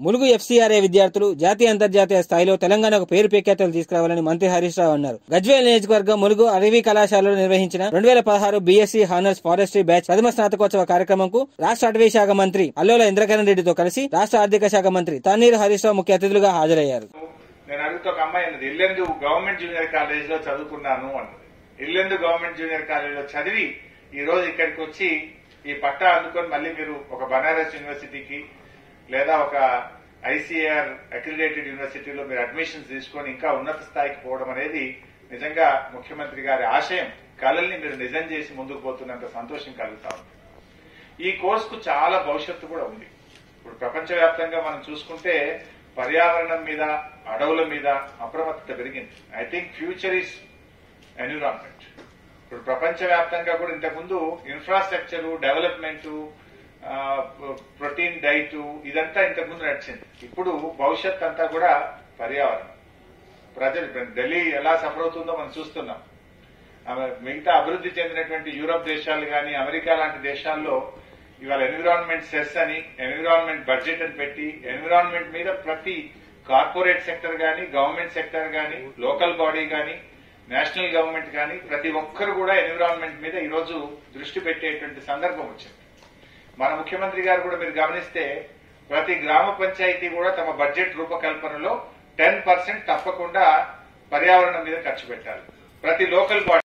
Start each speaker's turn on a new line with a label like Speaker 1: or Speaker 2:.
Speaker 1: Mulugu FCRA విద్యార్థులు జాతీయ అంతర్జాతీయ స్థాయిలో తెలంగాణకు పేరు ప్రఖ్యాతలు తీసుకురావాలని మంత్రి హరీష్ రావు అన్నారు గజ్వేల్ నియోజకవర్గం ములుగు అడవి కళాశాలలో నిర్వహించిన రెండు వేల పదహారు బీఎస్సీ హానర్స్ ఫారెస్ట్రీ బ్యాచ్ ప్రథమ స్నాతకోత్సవ కార్యక్రమంకు రాష్ట్ర అటవీ శాఖ మంత్రి అల్లోల ఇంద్రకరణ్ రెడ్డితో కలిసి రాష్ట్ర ఆర్థిక శాఖ మంత్రి తన్నీరు హరీష్ రావు ముఖ్య అతిథులుగా హాజరయ్యారు
Speaker 2: నేను అడుగుతా ఒక అమ్మాయి అన్నది ఇల్లెందు గవర్నమెంట్ జూనియర్ కాలేజ్ లో చదువుకున్నాను అన్నది ఇల్లెందు గవర్నమెంట్ జూనియర్ కాలేజ్ లో చదివి ఈ రోజు ఇక్కడికి వచ్చి ఈ పట్టా అందుకొని మళ్ళీ మీరు ఒక బనారస్ యూనివర్సిటీకి లేదా ఒక ఐసీఆర్ అక్రిడేటెడ్ యూనివర్సిటీలో మీరు అడ్మిషన్స్ తీసుకొని ఇంకా ఉన్నత స్థాయికి పోవడం అనేది నిజంగా ముఖ్యమంత్రి గారి ఆశయం కళల్ని మీరు నిజం చేసి ముందుకు పోతున్నంత సంతోషం కలుగుతా ఉంది ఈ కోర్సుకు చాలా భవిష్యత్తు కూడా ఉంది ఇప్పుడు ప్రపంచవ్యాప్తంగా మనం చూసుకుంటే పర్యావరణం మీద అడవుల మీద అప్రమత్తత పెరిగింది I think future is environment ఇప్పుడు ప్రపంచవ్యాప్తంగా కూడా ఇంతకుముందు ఇన్ఫ్రాస్ట్రక్చర్ డెవలప్మెంట్ ప్రోటీన్ డైట్ ఇదంతా ఇంతకుముందు నడిచింది ఇప్పుడు భవిష్యత్ అంతా కూడా పర్యావరణం ప్రజలు ఇప్పుడు ఢిల్లీ ఎలా సఫర్ అవుతుందో మనం చూస్తున్నాం ఆమె మిగతా అభివృద్ధి చెందినటువంటి యూరోప్ దేశాలు కానీ అమెరికా లాంటి దేశాల్లో ఇవాళ ఎన్విరాన్మెంట్ సెస్ అని ఎన్విరాన్మెంట్ బడ్జెట్ అని పెట్టి ఎన్విరాన్మెంట్ మీద ప్రతి కార్పొరేట్ సెక్టర్ కానీ గవర్నమెంట్ సెక్టర్ కానీ లోకల్ బాడీ కానీ నేషనల్ గవర్నమెంట్ కానీ ప్రతి ఒక్కరు కూడా ఎన్విరాన్మెంట్ మీద ఈ రోజు దృష్టి పెట్టేటువంటి సందర్భం వచ్చింది మన ముఖ్యమంత్రి గారు కూడా మీరు గమనిస్తే ప్రతి గ్రామ పంచాయతీ కూడా తమ బడ్జెట్ రూపకల్పనలో టెన్ పర్సెంట్ తప్పకుండా పర్యావరణం మీద ఖర్చు పెట్టాలి ప్రతి లోకల్ బాడీ